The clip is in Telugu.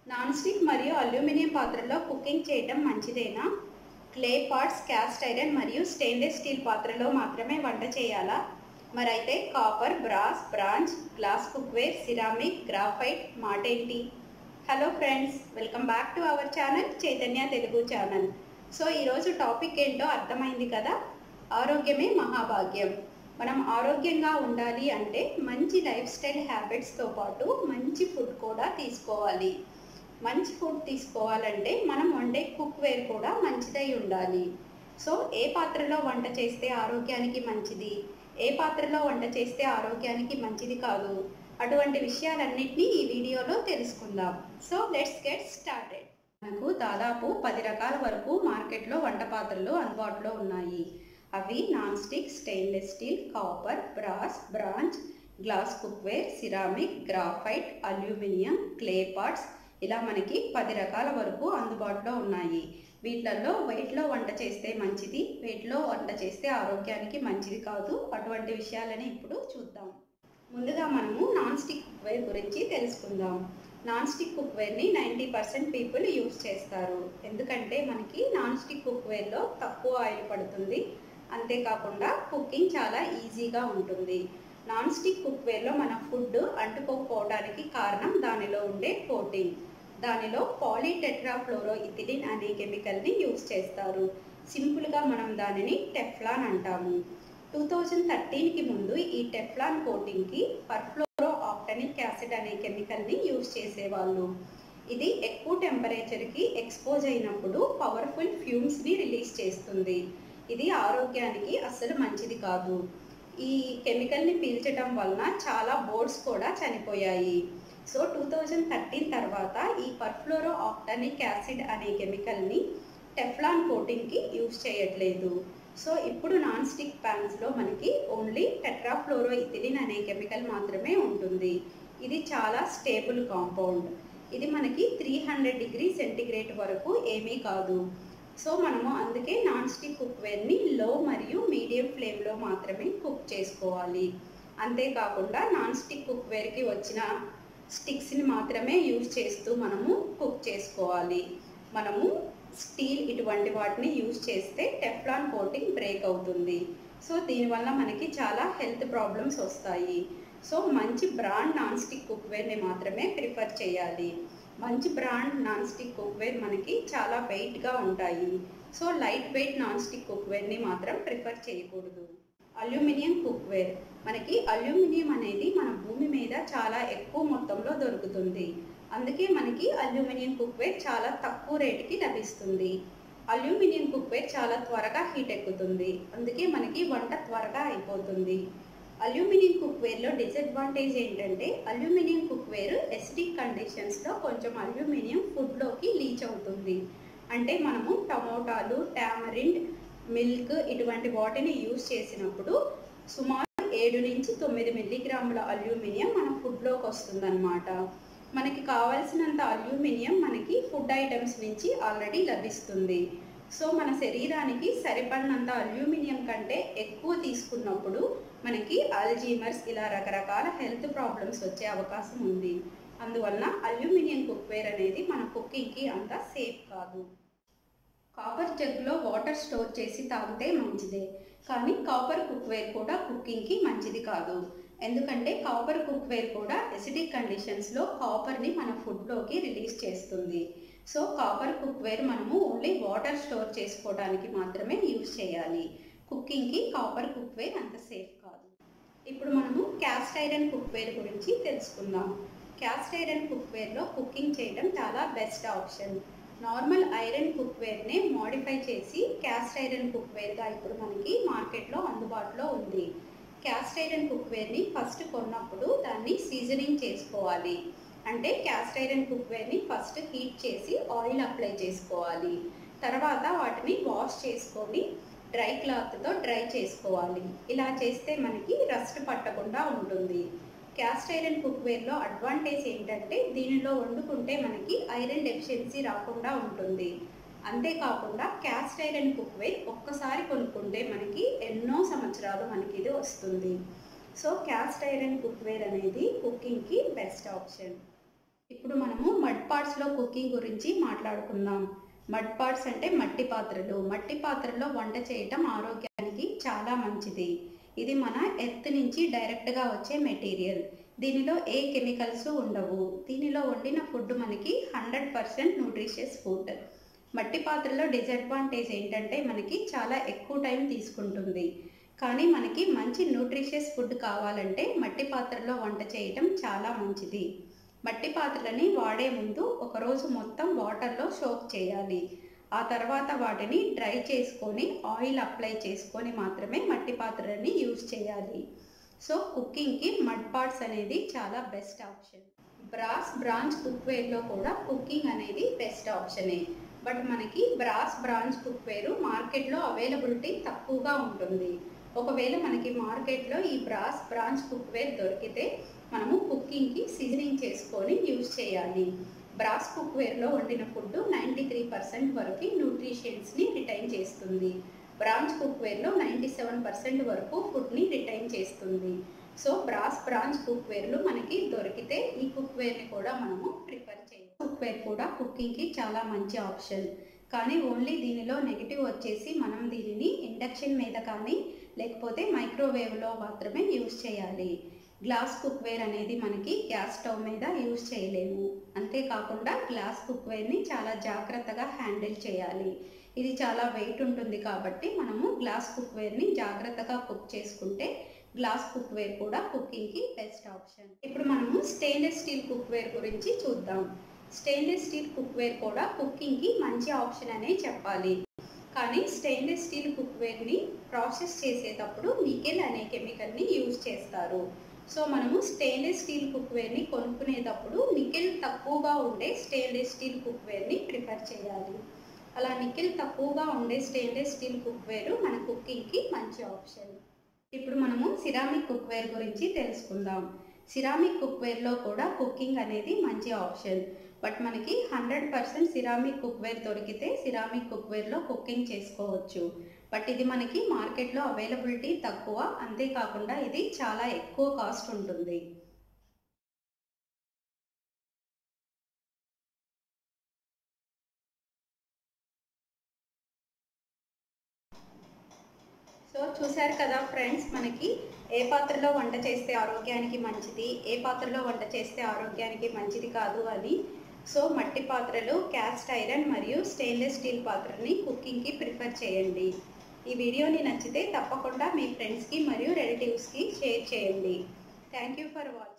నాన్ స్టిక్ మరియు అల్యూమినియం పాత్రల్లో కుకింగ్ చేయటం మంచిదేనా క్లే పాట్స్ క్యాస్ట్ ఐరన్ మరియు స్టెయిన్లెస్ స్టీల్ పాత్రలో మాత్రమే వంట చేయాలా మరైతే copper brass bronze glass cookware ceramic graphite మాటేంటి hello friends welcome back to our channel Chaitanya Telugu channel so ఈరోజు టాపిక్ ఏంటో అర్థమైంది కదా ఆరోగ్యమే మహాభాగ్యం మనం ఆరోగ్యంగా ఉండాలి అంటే మంచి లైఫ్ స్టైల్ హ్యాబిట్స్తో పాటు మంచి ఫుడ్ కూడా తీసుకోవాలి మంచి ఫుడ్ తీసుకోవాలంటే మనం వండే కుక్వేర్ కూడా మంచిదై ఉండాలి సో ఏ పాత్రలో వంట చేస్తే ఆరోగ్యానికి మంచిది ఏ పాత్రలో వంట చేస్తే ఆరోగ్యానికి మంచిది కాదు అటువంటి విషయాలన్నింటినీ ఈ వీడియోలో తెలుసుకుందాం సో లెట్స్ గెట్ స్టార్టెడ్ మనకు దాదాపు పది రకాల వరకు మార్కెట్లో వంట పాత్రలు అందుబాటులో ఉన్నాయి అవి non stick stainless steel copper brass bronze glass cookware ceramic graphite aluminium clay pots ఇలా మనకి పది రకాల వరకు అందుబాటులో ఉన్నాయి వీటిలలో వెయిట్లో వంట చేస్తే మంచిది వెయిట్లో వంట చేస్తే ఆరోగ్యానికి మంచిది కాదు అటువంటి విషయాలని ఇప్పుడు చూద్దాం ముందుగా మనము నాన్ స్టిక్ కుక్వేర్ గురించి తెలుసుకుందాం నాన్ స్టిక్ కుక్వేర్ని నైంటీ పర్సెంట్ పీపుల్ యూస్ చేస్తారు ఎందుకంటే మనకి నాన్ స్టిక్ కుక్వేర్లో తక్కువ ఆయిల్ పడుతుంది అంతేకాకుండా కుకింగ్ చాలా ఈజీగా ఉంటుంది నాన్ స్టిక్ కుక్వేర్లో మన ఫుడ్ అంటుకోకపోవడానికి కారణం దానిలో ఉండే కోటింగ్ దానిలో పాలీటెట్రాఫ్లోరో ఇథిలిన్ అనే కెమికల్ని యూస్ చేస్తారు సింపుల్గా మనం దానిని టెఫ్లాన్ అంటాము టూ థౌజండ్ థర్టీన్కి ముందు ఈ టెఫ్లాన్ కోటింగ్కి పర్ఫ్లోరో ఆక్టనిక్ యాసిడ్ అనే కెమికల్ని యూస్ చేసేవాళ్ళు ఇది ఎక్కువ టెంపరేచర్కి ఎక్స్పోజ్ అయినప్పుడు పవర్ఫుల్ ఫ్యూమ్స్ని రిలీజ్ చేస్తుంది ఇది ఆరోగ్యానికి అస్సలు మంచిది కాదు ఈ కెమికల్ని పీల్చడం వలన చాలా బోర్డ్స్ కూడా చనిపోయాయి సో టూ థౌజండ్ థర్టీన్ తర్వాత ఈ పర్ఫ్లోరో ఆక్టానిక్ యాసిడ్ అనే కెమికల్ని టెఫ్లాన్ కోటింగ్కి యూజ్ చేయట్లేదు సో ఇప్పుడు నాన్ స్టిక్ ప్యాన్స్లో మనకి ఓన్లీ టెట్రాఫ్లోరో ఇథిలిన్ అనే కెమికల్ మాత్రమే ఉంటుంది ఇది చాలా స్టేబుల్ కాంపౌండ్ ఇది మనకి త్రీ హండ్రెడ్ డిగ్రీ సెంటిగ్రేడ్ వరకు ఏమీ కాదు సో మనము అందుకే నాన్ స్టిక్ కుక్వేర్ని లో మరియు మీడియం ఫ్లేమ్లో మాత్రమే కుక్ చేసుకోవాలి అంతేకాకుండా నాన్ స్టిక్ కుక్వేర్కి వచ్చిన స్టిక్స్ని మాత్రమే యూజ్ చేస్తూ మనము కుక్ చేసుకోవాలి మనము స్టీల్ ఇటువంటి వాటిని యూజ్ చేస్తే టెఫ్లాన్ కోటింగ్ బ్రేక్ అవుతుంది సో దీనివల్ల మనకి చాలా హెల్త్ ప్రాబ్లమ్స్ వస్తాయి సో మంచి బ్రాండ్ నాన్ స్టిక్ కుక్వేర్ని మాత్రమే ప్రిఫర్ చేయాలి మంచి బ్రాండ్ నాన్ స్టిక్ కుక్వేర్ మనకి చాలా వెయిట్గా ఉంటాయి so light weight non stick కుక్వేర్ని మాత్రం ప్రిఫర్ చేయకూడదు అల్యూమినియం కుక్వేర్ మనకి అల్యూమినియం అనేది మన భూమి మీద చాలా ఎక్కువ మొత్తంలో దొరుకుతుంది అందుకే మనకి అల్యూమినియం కుక్వేర్ చాలా తక్కువ రేటుకి లభిస్తుంది అల్యూమినియం కుక్వేర్ చాలా త్వరగా హీట్ ఎక్కుతుంది అందుకే మనకి వంట త్వరగా అయిపోతుంది అల్యూమినియం కుక్వేర్లో డిసడ్వాంటేజ్ ఏంటంటే అల్యూమినియం కుక్వేర్ ఎసిడిక్ కండిషన్స్లో కొంచెం అల్యూమినియం ఫుడ్లోకి లీచ్ అవుతుంది అంటే మనము టమోటాలు టామరిండ్ మిల్క్ ఇటువంటి వాటిని యూజ్ చేసినప్పుడు సుమారు ఏడు నుంచి తొమ్మిది మిల్లీగ్రాముల అల్యూమినియం మన ఫుడ్లోకి వస్తుందన్నమాట మనకి కావాల్సినంత అల్యూమినియం మనకి ఫుడ్ ఐటమ్స్ నుంచి ఆల్రెడీ లభిస్తుంది సో మన శరీరానికి సరిపడినంత అల్యూమినియం కంటే ఎక్కువ తీసుకున్నప్పుడు మనకి అల్జీమర్స్ ఇలా రకరకాల హెల్త్ ప్రాబ్లమ్స్ వచ్చే అవకాశం ఉంది అందువలన అల్యూమినియం కుక్వేర్ అనేది మన కుకింగ్కి అంత సేఫ్ కాదు కాపర్ జగ్లో వాటర్ స్టోర్ చేసి తాగితే మంచిదే కానీ కాపర్ కుక్వేర్ కూడా కుకింగ్కి మంచిది కాదు ఎందుకంటే కాపర్ కుక్వేర్ కూడా ఎసిడిక్ కండిషన్స్లో కాపర్ని మన ఫుడ్లోకి రిలీజ్ చేస్తుంది సో కాపర్ కుక్వేర్ మనము ఓన్లీ వాటర్ స్టోర్ చేసుకోవడానికి మాత్రమే యూజ్ చేయాలి కుకింగ్కి కాపర్ కుక్వేర్ అంత సేఫ్ కాదు ఇప్పుడు మనము క్యాస్ట్ ఐరన్ కుక్వేర్ గురించి తెలుసుకుందాం క్యాస్ట్ ఐరన్ కుక్వేర్లో కుకింగ్ చేయడం చాలా బెస్ట్ ఆప్షన్ నార్మల్ ఐరన్ కుక్వేర్నే మోడిఫై చేసి క్యాస్ట్ ఐరన్ కుక్వేర్గా ఇప్పుడు మనకి మార్కెట్లో అందుబాటులో ఉంది క్యాస్ట్ ఐరన్ కుక్వేర్ని ఫస్ట్ కొన్నప్పుడు దాన్ని సీజనింగ్ చేసుకోవాలి అంటే క్యాస్ట్ ఐరన్ కుక్వేర్ని ఫస్ట్ హీట్ చేసి ఆయిల్ అప్లై చేసుకోవాలి తర్వాత వాటిని వాష్ చేసుకొని డ్రై క్లాత్తో డ్రై చేసుకోవాలి ఇలా చేస్తే మనకి రస్ట్ పట్టకుండా ఉంటుంది క్యాస్ట్ ఐరన్ కుక్వేర్లో అడ్వాంటేజ్ ఏంటంటే దీనిలో వండుకుంటే మనకి ఐరన్ డెఫిషియన్సీ రాకుండా ఉంటుంది అంతేకాకుండా క్యాస్ట్ ఐరన్ కుక్వేర్ ఒక్కసారి కొనుక్కుంటే మనకి ఎన్నో సంవత్సరాలు మనకి ఇది వస్తుంది సో క్యాస్ట్ ఐరన్ కుక్వేర్ అనేది కుకింగ్కి బెస్ట్ ఆప్షన్ ఇప్పుడు మనము మడ్ పాట్స్లో కుకింగ్ గురించి మాట్లాడుకుందాం మడ్ పాట్స్ అంటే మట్టి పాత్రలు మట్టి పాత్రలో వంట చేయటం ఆరోగ్యానికి చాలా మంచిది ఇది మన ఎర్త్ నుంచి డైరెక్ట్గా వచ్చే మెటీరియల్ దీనిలో ఏ కెమికల్స్ ఉండవు దీనిలో వండిన ఫుడ్ మనకి హండ్రెడ్ పర్సెంట్ న్యూట్రిషియస్ ఫుడ్ మట్టి పాత్రలో డిసడ్వాంటేజ్ ఏంటంటే మనకి చాలా ఎక్కువ టైం తీసుకుంటుంది కానీ మనకి మంచి న్యూట్రిషియస్ ఫుడ్ కావాలంటే మట్టి పాత్రలో వంట చేయటం చాలా మంచిది మట్టి పాత్రలని వాడే ముందు ఒకరోజు మొత్తం వాటర్లో సోక్ చేయాలి ఆ తర్వాత వాటిని డ్రై చేసుకొని ఆయిల్ అప్లై చేసుకొని మాత్రమే మట్టి పాత్రలని యూజ్ చేయాలి సో కుకింగ్కి మడ్ పాట్స్ అనేది చాలా బెస్ట్ ఆప్షన్ బ్రాస్ బ్రాంచ్ కుక్వేర్లో కూడా కుకింగ్ అనేది బెస్ట్ ఆప్షనే బట్ మనకి బ్రాస్ బ్రాంచ్ కుక్వేరు మార్కెట్లో అవైలబిలిటీ తక్కువగా ఉంటుంది ఒకవేళ మనకి మార్కెట్లో ఈ బ్రాస్ బ్రాంచ్ కుక్వేర్ దొరికితే మనము కుకింగ్కి సీజనింగ్ చేసుకొని యూజ్ చేయాలి బ్రాస్ కుక్వేర్లో వండిన ఫుడ్ నైంటీ త్రీ పర్సెంట్ వరకు న్యూట్రిషియన్స్ని రిటైన్ చేస్తుంది బ్రాంచ్ కుక్వేర్లో నైంటీ సెవెన్ పర్సెంట్ వరకు ఫుడ్ని రిటైన్ చేస్తుంది సో బ్రాస్ బ్రాంచ్ కుక్వేర్లు మనకి దొరికితే ఈ కుక్వేర్ని కూడా మనము ప్రిఫర్ చేయాలి కుక్వేర్ కూడా కుకింగ్కి చాలా మంచి ఆప్షన్ కానీ ఓన్లీ దీనిలో నెగిటివ్ వచ్చేసి మనం దీనిని ఇండక్షన్ మీద కానీ లేకపోతే మైక్రోవేవ్లో మాత్రమే యూజ్ చేయాలి గ్లాస్ కుక్వేర్ అనేది మనకి గ్యాస్ స్టవ్ మీద యూజ్ చేయలేము అంతేకాకుండా గ్లాస్ కుక్వేర్ని చాలా జాగ్రత్తగా హ్యాండిల్ చేయాలి ఇది చాలా వెయిట్ ఉంటుంది కాబట్టి మనము గ్లాస్ కుక్వేర్ని జాగ్రత్తగా కుక్ చేసుకుంటే గ్లాస్ కుక్వేర్ కూడా కుకింగ్కి బెస్ట్ ఆప్షన్ ఇప్పుడు మనము స్టెయిన్లెస్ స్టీల్ కుక్వేర్ గురించి చూద్దాం స్టెయిన్లెస్ స్టీల్ కుక్వేర్ కూడా కుకింగ్కి మంచి ఆప్షన్ అనే చెప్పాలి కానీ స్టెయిన్లెస్ స్టీల్ కుక్వేర్ని ప్రాసెస్ చేసేటప్పుడు నికెల్ అనే కెమికల్ని యూజ్ చేస్తారు సో మనము స్టెయిన్లెస్ స్టీల్ కుక్వేర్ని కొనుక్కునేటప్పుడు నికెల్ తక్కువగా ఉండే స్టెయిన్లెస్ స్టీల్ కుక్వేర్ని ప్రిఫర్ చేయాలి అలా నికెల్ తక్కువగా ఉండే స్టెయిన్లెస్ స్టీల్ కుక్వేర్ మన కుకింగ్కి మంచి ఆప్షన్ ఇప్పుడు మనము సిరామిక్ కుక్వేర్ గురించి తెలుసుకుందాం సిరామిక్ కుక్వేర్లో కూడా కుకింగ్ అనేది మంచి ఆప్షన్ బట్ మనకి హండ్రెడ్ పర్సెంట్ సిరామిక్ కుక్వేర్ దొరికితే సిరామిక్ కుక్వేర్లో కుకింగ్ చేసుకోవచ్చు బట్ ఇది మనకి మార్కెట్లో అవైలబిలిటీ తక్కువ అంతేకాకుండా ఇది చాలా ఎక్కువ కాస్ట్ ఉంటుంది సో చూశారు కదా ఫ్రెండ్స్ మనకి ఏ పాత్రలో వంట చేస్తే ఆరోగ్యానికి మంచిది ఏ పాత్రలో వంట చేస్తే ఆరోగ్యానికి మంచిది కాదు అని సో మట్టి పాత్రలు క్యాస్ట్ ఐరన్ మరియు స్టెయిన్లెస్ స్టీల్ పాత్రని కుకింగ్కి ప్రిఫర్ చేయండి ఈ వీడియోని నచ్చితే తప్పకుండా మీ ఫ్రెండ్స్కి మరియు రిలేటివ్స్కి షేర్ చేయండి థ్యాంక్ యూ ఫర్ వాచింగ్